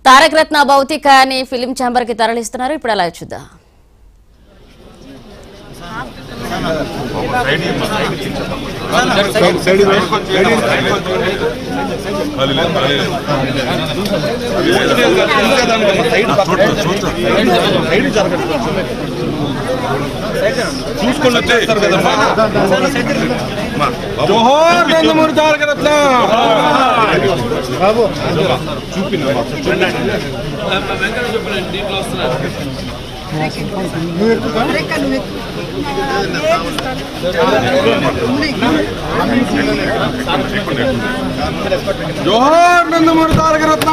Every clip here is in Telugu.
తారక రత్న భౌతికాన్ని ఫిలిం ఛాంబర్ కి తరలిస్తున్నారు ఇప్పుడు అలా చూద్దాం జోహార్ నందమూరి తారక రత్న జోహార్ నందమూరి తారక రత్న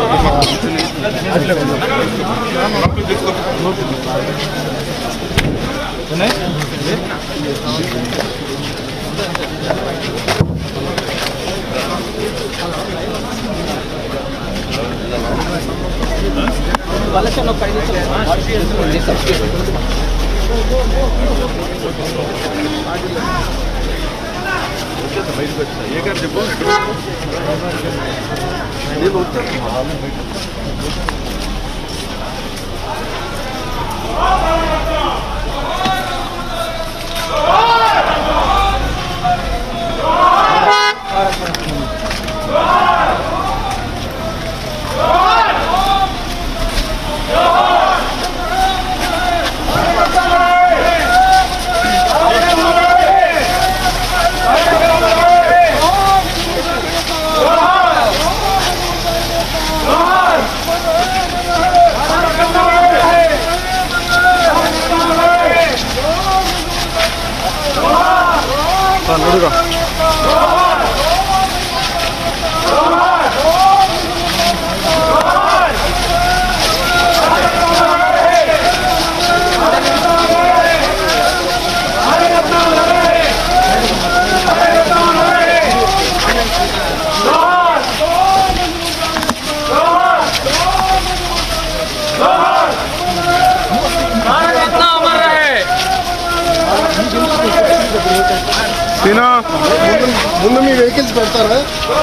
తినా ముందు మీ వెహికల్స్ పెడతారా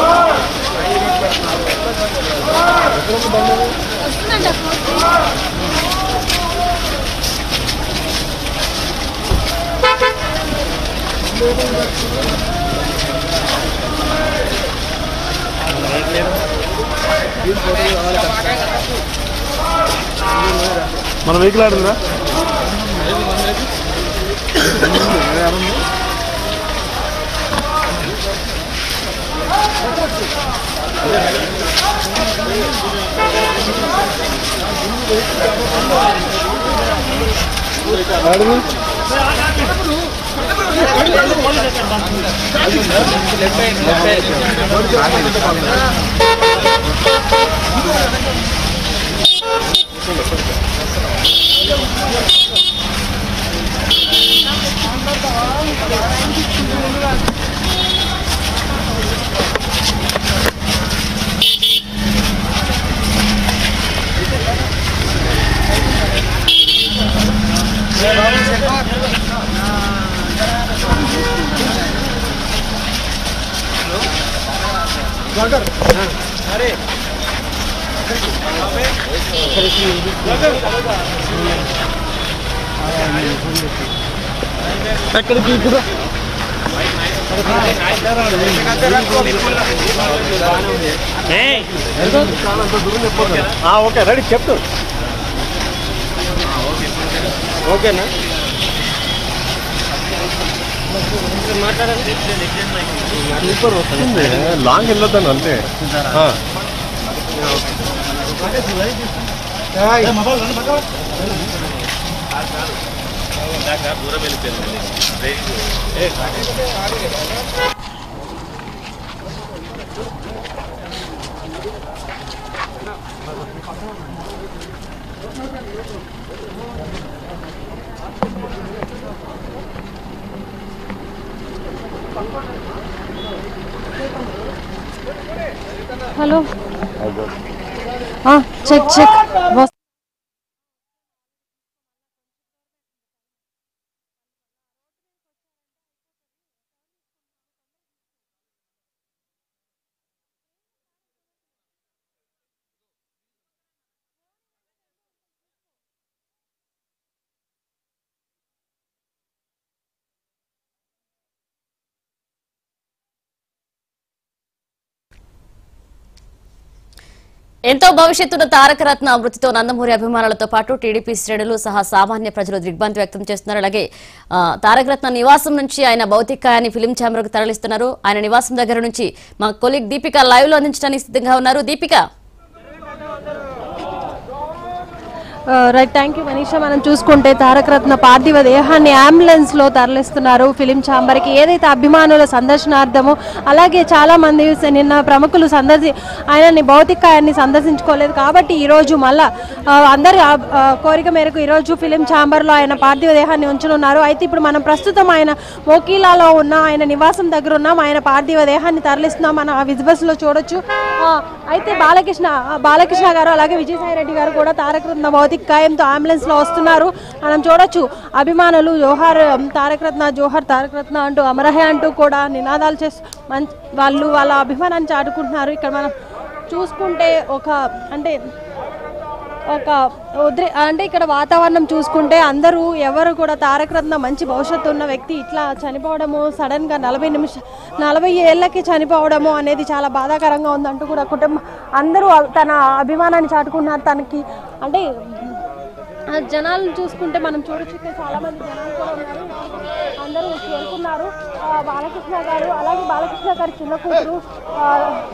మన వెహికల్ ఆడుందా ఆడును ఎక్కడికి ఇప్పుడు ఓకే రెడీ చెప్తూ ఓకేనా సూపర్ వస్తుంది లాంగ్ వెళ్ళొద్దాను అంతే ఆ. హలో చెక్ చెక్ ఎంతో భవిష్యత్తున్న తారక రత్న మృతితో నందమూరి అభిమానులతో పాటు టీడీపీ శ్రేణులు సహా సామాన్య ప్రజలు దిగ్భ్రాంతి వ్యక్తం చేస్తున్నారు అలాగే ఆ, తారక రత్న నివాసం నుంచి ఆయన భౌతికాయాన్ని ఫిలిం ఛాంబర్ కు తరలిస్తున్నారు ఆయన నివాసం దగ్గర నుంచి మా కొలీగ్ దీపిక లైవ్ లో అందించడానికి సిద్ధంగా ఉన్నారు Deepika right thank you Manisha మనం చూసుకుంటే తారక రత్న పార్థివ దేహాన్ని అంబులెన్స్ లో తరలిస్తున్నారు ఫిలిం ఛాంబర్ కి ఏదైతే అభిమానుల సందర్శనార్థము అలాగే చాలా మంది స- నిన్న ప్రముఖులు సందర్శి ఆయనని భౌతికాయాన్ని సందర్శించుకోలేదు కాబట్టి ఈ రోజు మళ్ళా ఆ, అందరి ఆ, ఆ, కోరిక మేరకు ఈ రోజు ఫిలిం ఛాంబర్ లో ఆయన పార్థివ దేహాన్ని ఉంచనున్నారు అయితే ఇప్పుడు మనం ప్రస్తుతం ఆయన మోకీలాలో ఉన్న ఆయన నివాసం దగ్గర ఉన్నాం ఆయన పార్థివ దేహాన్ని తరలిస్తున్నాం మనం ఆ విజువల్స్ లో చూడొచ్చు ఆ, అయితే బాలకృష్ణ ఆ, బాలకృష్ణ గారు అలాగే విజయసాయి రెడ్డి గారు కూడా తారక రత్న భౌతిక గాయంతో అంబులెన్స్ లో వస్తున్నారు మనం చూడొచ్చు అభిమానులు జోహార్ ఉమ్, తారక రత్న జోహార్ తారక రత్న అంటూ అమరహే అంటూ కూడా నినాదాలు చేస్తూ మంచి వాళ్ళు వాళ్ళ అభిమానాన్ని చాటుకుంటున్నారు ఇక్కడ మనం చూసుకుంటే ఒక అంటే ఒక ఉద్రి అంటే ఇక్కడ వాతావరణం చూసుకుంటే అందరూ ఎవరు కూడా తారక రత్న మంచి భవిష్యత్తు ఉన్న వ్యక్తి ఇట్లా చనిపోవడము సడన్ గా నలభై నిమిష నలభై ఏళ్ళకి చనిపోవడము అనేది చాలా బాధాకరంగా ఉందంటూ కూడా కుటుంబం అందరూ తన అభిమానాన్ని చాటుకున్నారు తనకి అంటే ఆ జనాలను చూసుకుంటే మనం చూడొచ్చు ఇక్కడ చాలా మంది జనాలు కూడా ఉన్నారు అందరూ చేరుకున్నారు ఆ, బాలకృష్ణ గారు అలాగే బాలకృష్ణ గారి చిన్న కూతురు ఆ,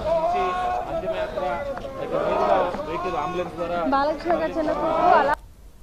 బాలకృష్ణ గారి చిన్న కూతురు అలా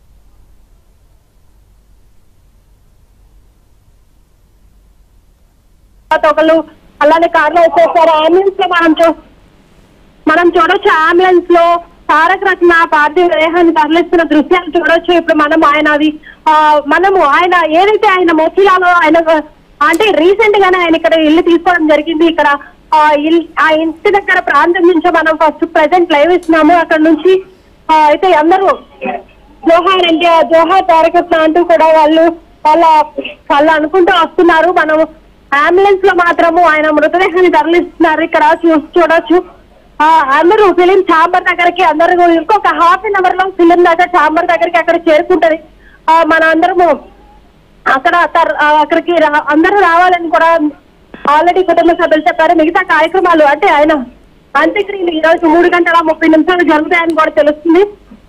తర్వాత ఒకళ్ళు అలానే కార్లో వచ్చేస్తారు అంబులెన్స్ లో మనం చూ మనం చూడొచ్చు అంబులెన్స్ లో తారక రత్న పార్థివ దేహాన్ని తరలిస్తున్న దృశ్యాలు చూడొచ్చు ఇప్పుడు మనం ఆయన అది ఆ, మనము ఆయన ఏదైతే ఆయన మోచిలాలో ఆయన అంటే రీసెంట్ గానే ఆయన ఇక్కడ ఇల్లు తీసుకోవడం జరిగింది ఇక్కడ ఆ ఇల్ ఆ ఇంటి దగ్గర ప్రాంతం నుంచి మనం ఫస్ట్ ప్రెసెంట్ లైవ్ ఇస్తున్నాము అక్కడ నుంచి ఆ, అయితే అందరూ జోహార్ ఎన్టీఆర్ జోహార్ తారక రత్న అంటూ కూడా వాళ్ళు వాళ్ళ వాళ్ళు అనుకుంటూ వస్తున్నారు మనం అంబులెన్స్ లో మాత్రము ఆయన మృతదేహాన్ని తరలిస్తున్నారు ఇక్కడ చూ- చూడొచ్చు ఆ, అందరూ ఫిలిం ఛాంబర్ దగ్గరికి అందరూ ఇంకొక హాఫ్ అన్ అవర్ లో ఫిలిం దగ్గర ఛాంబర్ దగ్గరికి అక్కడ చేరుకుంటది ఆ, మన అందరము అక్కడ తర్- ఆ, అక్కడికి రా- అందరూ రావాలని కూడా ఆల్రెడీ కుటుంబ సభ్యులు చెప్పారు మిగతా కార్యక్రమాలు అంటే ఆయన అంత్యక్రియలు ఈ రోజు మూడు గంటల ముప్పై నిమిషాలు జరుగుతాయని కూడా తెలుస్తుంది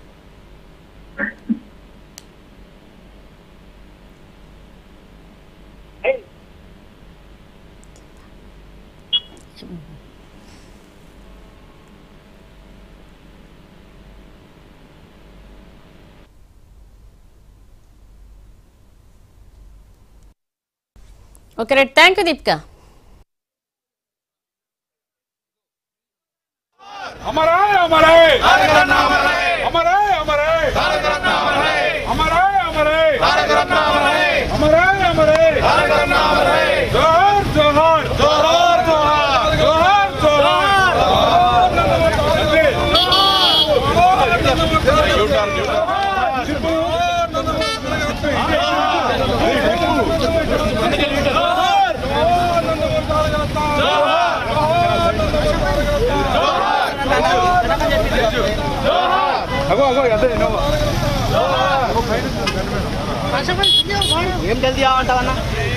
okay right thank you Deepika అమరాయ్ అమరాయ్ అమరాయ్ అమరాయ్ అమరాయ్ అమరాయ్ అమరాయ్ అమరాయ్ జోహార్ జోహార్ జోహార్ జోహార్ జోహార్ జోహార్ అగో అగో అదే ఇన్నోవా ఏం జల్దీ అవంటావన్నా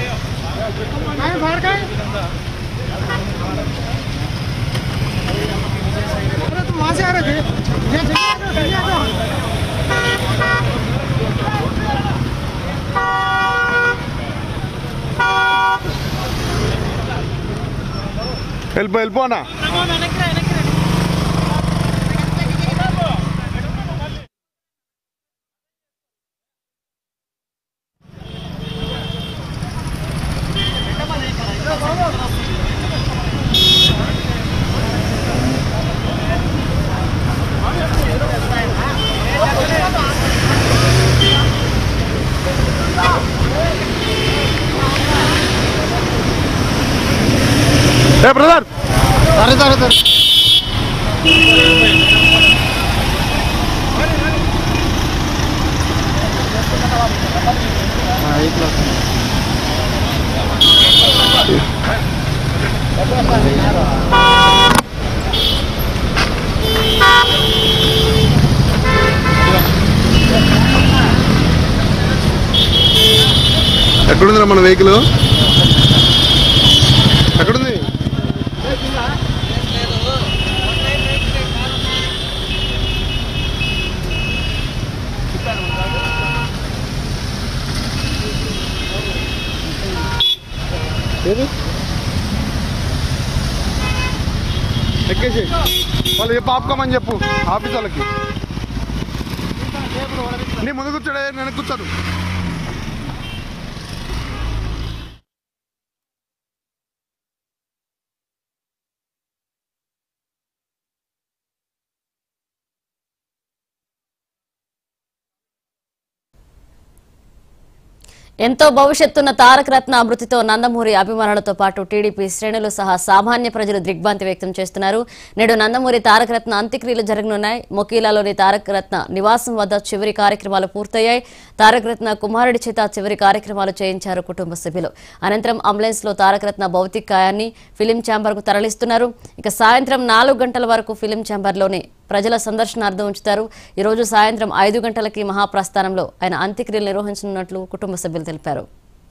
వెళ్ళిపో వెళ్ళిపోనా ఏ బ్రదర్ సరే సరే సరే ఎక్కడుందిరా మన వెహికల్ ఎక్కడుంది ఏది ఎక్కేసి వాళ్ళు చెప్పు ఆపుకోమని చెప్పు ఆఫీస్ వాళ్ళకి నీ ముందు కూర్చోడే నేను కూర్చోడు ఎంతో భవిష్యత్తున్న తారక రత్న మృతితో నందమూరి అభిమానులతో పాటు టీడీపీ శ్రేణులు సహా సామాన్య ప్రజలు దిగ్భ్రాంతి వ్యక్తం చేస్తున్నారు నేడు నందమూరి తారక రత్న అంత్యక్రియలు జరగనున్నాయి మొకీలాలోని తారక రత్న నివాసం వద్ద చివరి కార్యక్రమాలు పూర్తయ్యాయి తారక రత్న కుమారుడి చేత చివరి కార్యక్రమాలు చేయించారు కుటుంబ సభ్యులు అనంతరం అంబులెన్స్ లో తారక రత్న భౌతిక కాయాన్ని ఫిలిం ఛాంబర్ కు తరలిస్తున్నారు ఇక సాయంత్రం నాలుగు గంటల వరకు ఫిలిం ఛాంబర్లోనే ప్రజల సందర్శనార్థం ఉంచుతారు ఈ రోజు సాయంత్రం ఐదు గంటలకి మహాప్రస్థానంలో ఆయన అంత్యక్రియలు నిర్వహించనున్నట్లు కుటుంబ సభ్యులు తెలిపారు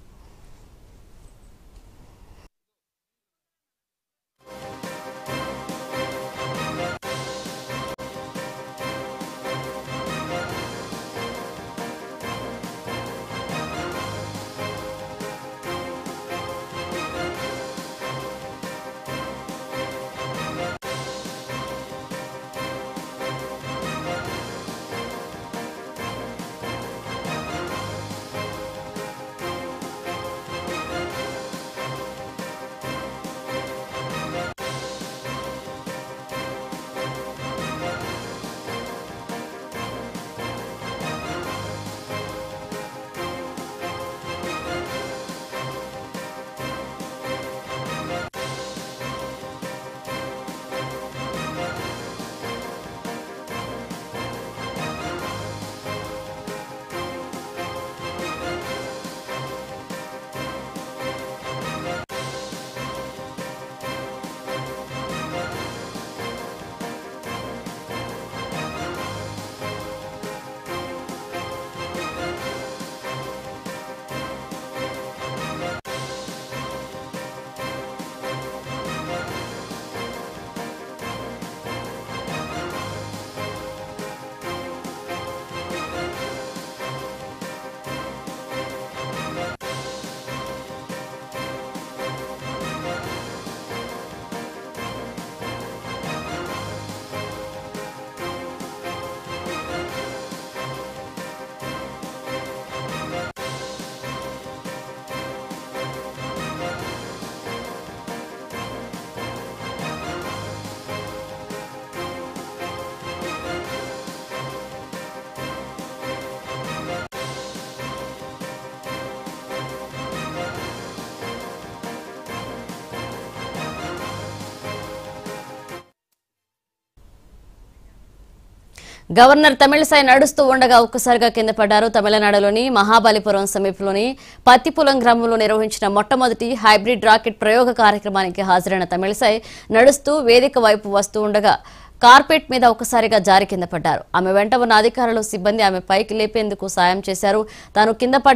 గవర్నర్ తమిళసై నడుస్తూ ఉండగా ఒక్కసారిగా కింద పడ్డారు తమిళనాడులోని మహాబలిపురం సమీపంలోని పత్తిపులం గ్రామంలో నిర్వహించిన మొట్టమొదటి హైబ్రిడ్ రాకెట్ ప్రయోగ కార్యక్రమానికి హాజరైన తమిళసై నడుస్తూ వేదిక వైపు వస్తూ ఉండగా కార్పెట్ మీద ఒక్కసారిగా జారి కింద పడ్డారు ఆమె వెంట ఉన్న అధికారులు సిబ్బంది ఆమె పైకి లేపేందుకు సాయం చేశారు తాను కింద పడ్డ